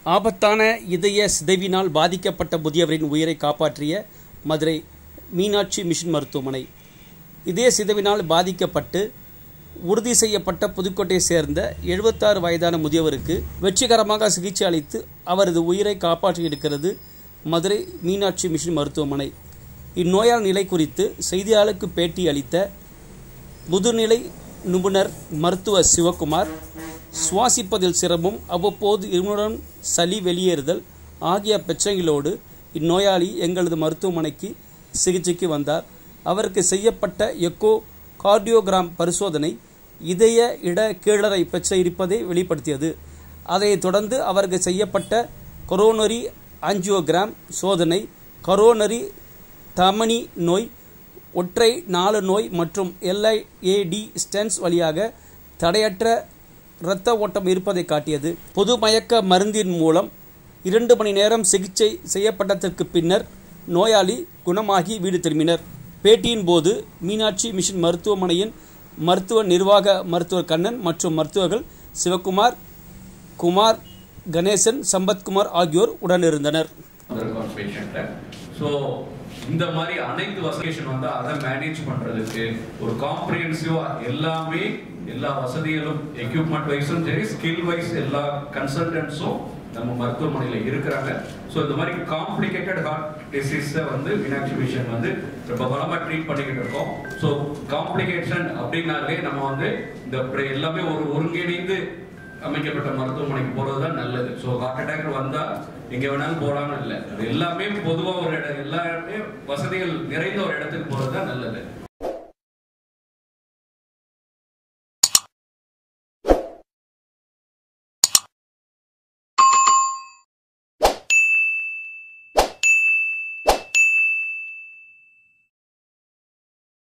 ஆபத்தான இதய சிதைவினால் பாதிக்கப்பட்ட முதியவரின் உயிரை காப்பாற்றிய மதுரை மீனாட்சி மிஷன் மருத்துவமனை இதய சிதைவினால் பாதிக்கப்பட்டு உறுதி செய்யப்பட்ட புதுக்கோட்டையை சேர்ந்த எழுபத்தாறு வயதான முதியவருக்கு வெற்றிகரமாக சிகிச்சை அளித்து அவரது உயிரை காப்பாற்றியிருக்கிறது மதுரை மீனாட்சி மிஷன் மருத்துவமனை இந்நோயால் நிலை குறித்து செய்தியாளருக்கு பேட்டி அளித்த முதுநிலை நிபுணர் மருத்துவ சிவகுமார் சுவாசிப்பதில் சிரமம் அவ்வப்போது இருமுடன் சளி வெளியேறுதல் ஆகிய பிரச்சனைகளோடு இந்நோயாளி எங்களது மருத்துவமனைக்கு சிகிச்சைக்கு வந்தார் அவருக்கு செய்யப்பட்ட எக்கோ கார்டியோகிராம் பரிசோதனை இதய இட கீழறை பிரச்சனை இருப்பதை வெளிப்படுத்தியது அதைத் தொடர்ந்து அவருக்கு செய்யப்பட்ட கொரோனரி ஆஞ்சியோகிராம் சோதனை கரோனரி தமனி நோய் ஒற்றை நாலு நோய் மற்றும் எல்ஐஏடி ஸ்டென்ஸ் வழியாக தடையற்ற இரத்த ஓட்டம் இருப்பதை காட்டியது பொது மயக்க மருந்தின் மூலம் இரண்டு மணி நேரம் சிகிச்சை செய்யப்பட்டதற்கு பின்னர் நோயாளி குணமாகி வீடு திரும்பினர் பேட்டியின் போது மீனாட்சி மிஷன் மருத்துவமனையின் மருத்துவ நிர்வாக மருத்துவர் கண்ணன் மற்றும் மருத்துவர்கள் சிவகுமார் குமார் கணேசன் சம்பத்குமார் ஆகியோர் உடனிருந்தனர் வந்திருக்கோம் பேஷண்ட்டை ஸோ இந்த மாதிரி அனைத்து வசதிஷன் வந்து அதை மேனேஜ் பண்றதுக்கு ஒரு காம்ப்ரிஹென்சிவா எல்லாமே எல்லா வசதிகளும் எக்யூப்மெண்ட் வைஸும் சரி ஸ்கில் வைஸ் எல்லா கன்சல்டன்ஸும் நம்ம மருத்துவமனையில் இருக்கிறாங்க ஸோ இந்த மாதிரி காம்ப்ளிகேட்டட் ஹார்ட் டிசீஸை வந்து மீனாட்சி மிஷன் வந்து ரொம்ப பலமாக ட்ரீட் பண்ணிக்கிட்டு இருக்கோம் ஸோ காம்ப்ளிகேஷன் அப்படின்னாலே நம்ம வந்து இந்த pre- எல்லாமே ஒரு ஒருங்கிணைந்து அமைக்கப்பட்ட மருத்துவமனைக்கு போறது தான் நல்லது ஸோ ஹார்ட் அட்டாக் வந்தா எங்க வேணாலும் போறான்னு இல்லை அது எல்லாமே பொதுவா ஒரு இடம் எல்லாமே வசதிகள் நிறைந்த ஒரு இடத்துக்கு போறது தான் நல்லது